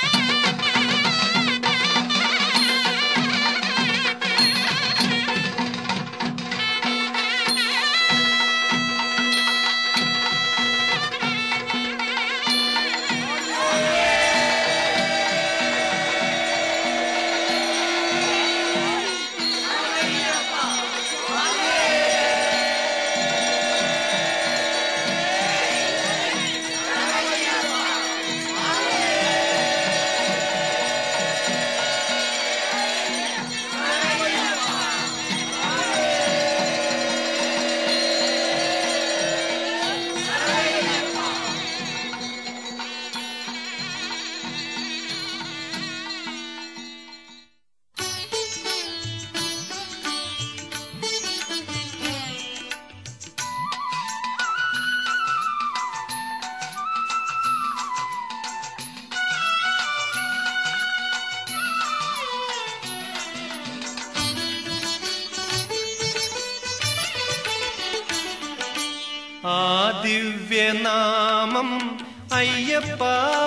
ആ ദിവ്യനാമം അയ്യപ്പ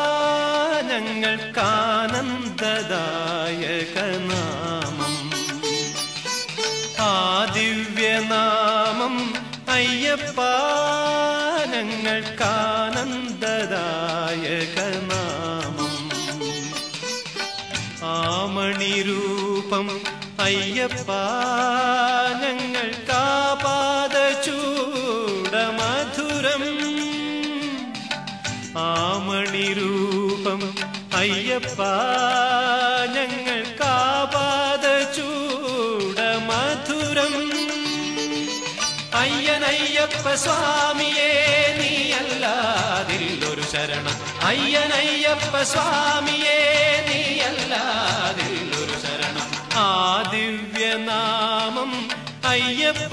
ഞങ്ങൾക്കാനന്ദദായകനാമം ആ ദിവ്യനാമം അയ്യപ്പ ഞങ്ങൾക്കാനന്ദദായകനാമം ആമണിരൂപം അയ്യപ്പ ഞങ്ങൾക്കാപാദ ചൂടമധുരം ആമണിരൂപം അയ്യപ്പ ഞങ്ങൾക്കാപാദ ചൂടമധുരം അയ്യനയ്യപ്പ സ്വാമിയേ നീ അല്ലാതില്ലൊരു ശരണം അയ്യനയ്യപ്പ സ്വാമിയേ നീ അല്ലാതില്ലൊരു ശരണം ആ ദിവ്യനാമം അയ്യപ്പ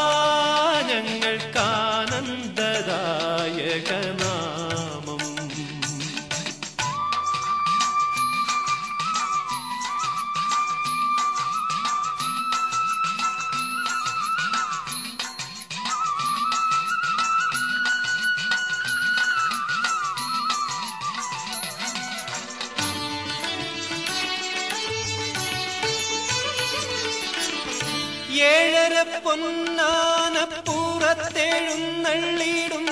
ഞങ്ങൾക്കാനന്ദദായകനാമം ഏഴര പൊന്നാനപ്പൂറത്തെഴുന്നള്ളിടും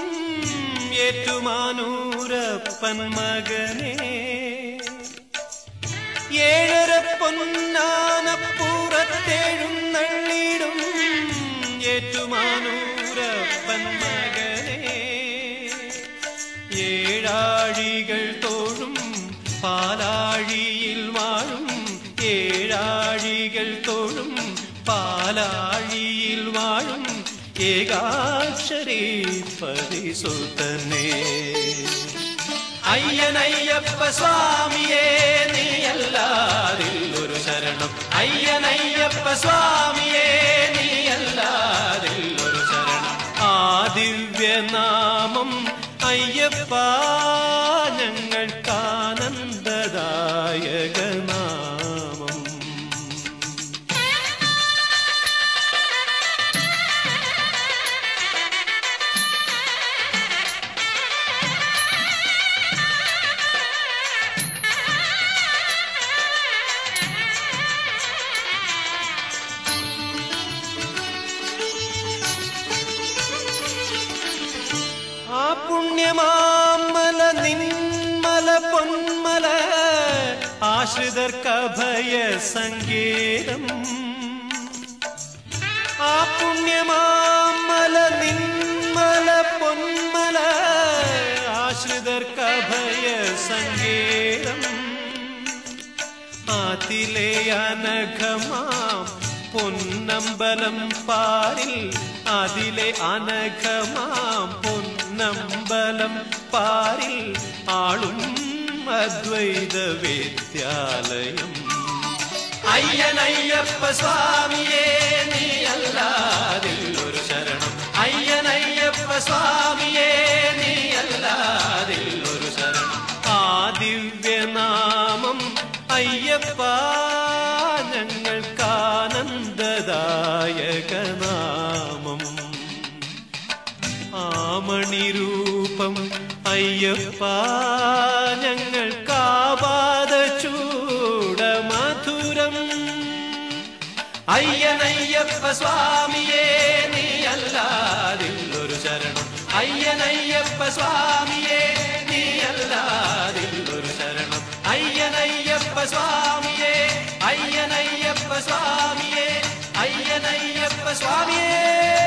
ഏറ്റുമാനൂരപ്പൻ മകനെ ഏഴര പൊന്നാനപ്പൂറത്തെഴുന്നള്ളിടും ഏറ്റുമാനൂരപ്പൻ മകനെ ഏഴാഴികൾ തോഴും പാലാഴിയിൽ വാഴും ഏഴാഴികൾ തോഴും പാലാഴിയിൽ വാഴും ഏകാക്ഷരി പരിസുതനേ അയ്യനയ്യപ്പ സ്വാമിയേ നീ അല്ലാതില്ലൊരു ശരണം അയ്യനയ്യപ്പ സ്വാമിയേ നീ അല്ലാതില്ലൊരു ശരണം ആ ദിവ്യനാമം അയ്യപ്പ ഞങ്ങൾക്കാനന്ദദായകനാമം ആ പുണ്യമാമല നിന്മല പൊന്മല ആശ്രിതർക്കഭയ സങ്കേതം ആ പുണ്യമാമല നിന്മല പൊന്മല ആശ്രിതർക്കഭയ സങ്കേതം ആതിലെ അനഘമാം പൊന്നമ്പലം പാരിൽ അതിലെ അനഘമാം പൊന്നമ്പലം പാരിൽ ആളും അദ്വൈത വിദ്യാലയം അയ്യനയ്യപ്പ സ്വാമിയേ നീ അല്ലാതില്ലൊരു ശരണം അയ്യനയ്യപ്പ സ്വാമിയേ നീ അല്ലാതില്ലൊരു ശരണം ആ ദിവ്യനാമം അയ്യപ്പ ഞങ്ങൾക്കാനന്ദദായകനാമം ആമണിരൂപം അയ്യപ്പ ഞങ്ങൾക്കാപാദ അയ്യനയ്യപ്പ സ്വാമിയേ നീ അല്ലാതില്ലൊരു ശരണം അയ്യനയ്യപ്പ സ്വാമിയേ നീ അല്ലാതില്ലൊരു ശരണം അയ്യനയ്യപ്പ സ്വാമിയേ അയ്യനയ്യപ്പ സ്വാമിയേ അയ്യനയ്യപ്പ സ്വാമിയേ